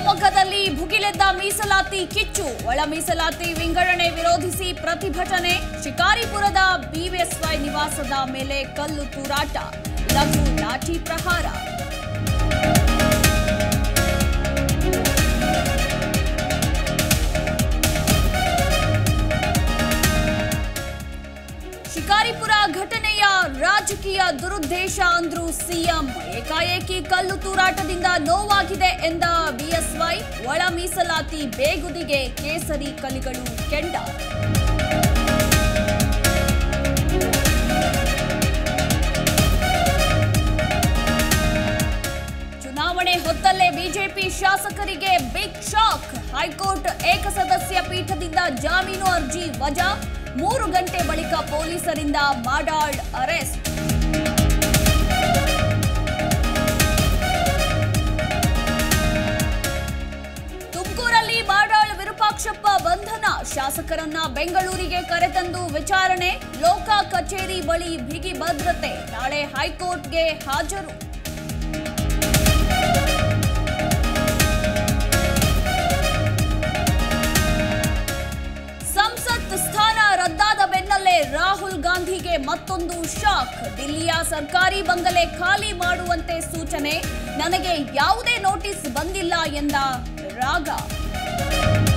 ಶಿವಮೊಗ್ಗದಲ್ಲಿ ಭುಗಿಲೆದ್ದ ಮೀಸಲಾತಿ ಕಿಚ್ಚು ಒಳ ಮೀಸಲಾತಿ ವಿಂಗಡಣೆ ವಿರೋಧಿಸಿ ಪ್ರತಿಭಟನೆ ಶಿಕಾರಿಪುರದ ಬಿಎಸ್ವೈ ನಿವಾಸದ ಮೇಲೆ ಕಲ್ಲು ತೂರಾಟ ಲಘು ಲಾಠಿ ಪ್ರಹಾರ ಶಿಕಾರಿಪುರ ಘಟನೆಯ ರಾಜಕೀಯ ದುರುದ್ದೇಶ ಅಂದ್ರು ಸಿಎಂ ಏಕಾಏಕಿ ಕಲ್ಲು ತೂರಾಟದಿಂದ ನೋವಾಗಿದೆ ಎಂದ ಬಿಎಸ್ವೈ ಒಳ ಮೀಸಲಾತಿ ಬೇಗುದಿಗೆ ಕೇಸರಿ ಕಲಿಗಳು ಕೆಂಡ ಚುನಾವಣೆ ಹೊತ್ತಲ್ಲೇ ಬಿಜೆಪಿ ಶಾಸಕರಿಗೆ ಬಿಗ್ ಶಾಕ್ ಹೈಕೋರ್ಟ್ ಏಕಸದಸ್ಯ ಪೀಠದಿಂದ ಜಾಮೀನು ಅರ್ಜಿ ವಜಾ ಮೂರು ಗಂಟೆ ಬಳಿಕ ಪೊಲೀಸರಿಂದ ಮಾಡಾಳ್ ಅರೆಸ್ಟ್ ತುಮಕೂರಲ್ಲಿ ಮಾಡಾಳ್ ವಿರೂಪಾಕ್ಷಪ್ಪ ಬಂಧನ ಶಾಸಕರನ್ನ ಬೆಂಗಳೂರಿಗೆ ಕರೆತಂದು ವಿಚಾರಣೆ ಲೋಕ ಕಚೇರಿ ಬಳಿ ಬಿಗಿ ಭದ್ರತೆ ನಾಳೆ ಹೈಕೋರ್ಟ್ಗೆ ಹಾಜರು ಸಂಸತ್ ಸ್ಥಾನ ರದ್ದಾದ ಬೆನ್ನಲ್ಲೇ ರಾಹುಲ್ ಗಾಂಧಿಗೆ ಮತ್ತೊಂದು ಶಾಕ್ ದಿಲ್ಲಿಯ ಸರ್ಕಾರಿ ಬಂಗಲೆ ಖಾಲಿ ಮಾಡುವಂತೆ ಸೂಚನೆ ನನಗೆ ಯಾವುದೇ ನೋಟಿಸ್ ಬಂದಿಲ್ಲ ಎಂದ ರಾಗ